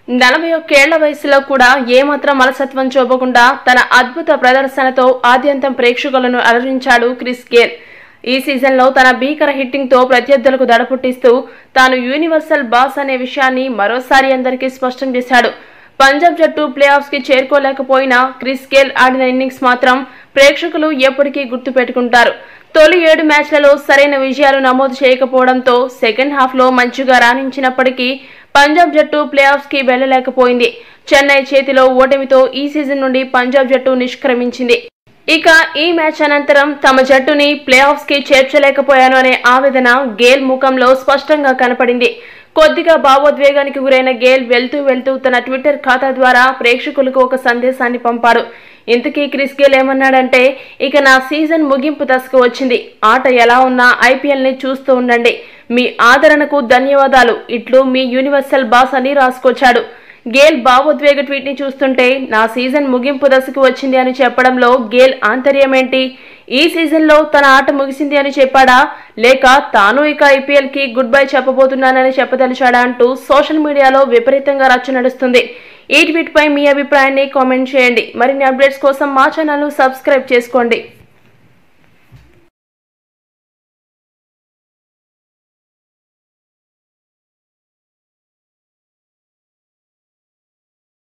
నలభై ఒక్కేళ్ల వయసులో కూడా ఏమాత్రం అలసత్వం చూపకుండా తన అద్భుత ప్రదర్శనతో ఆద్యంతం ప్రేక్షకులను అలరించాడు క్రిస్ గేల్ ఈ సీజన్లో తన భీకర హిట్టింగ్తో ప్రత్యర్థులకు దడపుట్టిస్తూ తాను యూనివర్సల్ బాస్ అనే విషయాన్ని మరోసారి అందరికీ స్పష్టం చేశాడు పంజాబ్ జట్టు ప్లే ఆఫ్స్ కి చేరుకోలేకపోయినా క్రిస్ గేల్ ఆడిన ఇన్నింగ్స్ మాత్రం ప్రేక్షకులు ఎప్పటికీ గుర్తుపెట్టుకుంటారు తొలి ఏడు మ్యాచ్లలో సరైన విజయాలు నమోదు చేయకపోవడంతో సెకండ్ హాఫ్లో మంచిగా రాణించినప్పటికీ పంజాబ్ జట్టు ప్లే ఆఫ్స్ కి వెళ్లలేకపోయింది చెన్నై చేతిలో ఓటమితో ఈ సీజన్ నుండి పంజాబ్ జట్టు నిష్క్రమించింది ఇక ఈ మ్యాచ్ అనంతరం తమ జట్టుని ప్లే ఆఫ్స్ కి చేర్చలేకపోయాను అనే ఆవేదన గేల్ ముఖంలో స్పష్టంగా కనపడింది కొద్దిగా భావోద్వేగానికి గురైన గేల్ వెళ్తూ వెళ్తూ తన ట్విట్టర్ ఖాతా ద్వారా ప్రేక్షకులకు ఒక సందేశాన్ని పంపాడు ఇంతకీ క్రిస్ గేల్ ఏమన్నాడంటే ఇక నా సీజన్ ముగింపు దశకు వచ్చింది ఆట ఎలా ఉన్నా ఐపీఎల్ ని చూస్తూ ఉండండి మీ ఆదరణకు ధన్యవాదాలు ఇట్లు మీ యూనివర్సల్ బాస్ అని రాసుకొచ్చాడు గేల్ భావోద్వేగ ట్వీట్ ని చూస్తుంటే నా సీజన్ ముగింపు దశకు వచ్చింది అని చెప్పడంలో గేల్ ఆంతర్యం ఏంటి ఈ సీజన్ లో తన ఆట ముగిసింది అని చెప్పాడా లేక తాను ఇక ఐపీఎల్ కి గుడ్ బై చెప్పబోతున్నానని చెప్పదలిచాడా అంటూ సోషల్ మీడియాలో విపరీతంగా రచ్చ నడుస్తుంది ఈ ట్వీట్ పై మీ అభిప్రాయాన్ని కామెంట్ చేయండి మరిన్ని అప్డేట్స్ కోసం మా ఛానల్ సబ్స్క్రైబ్ చేసుకోండి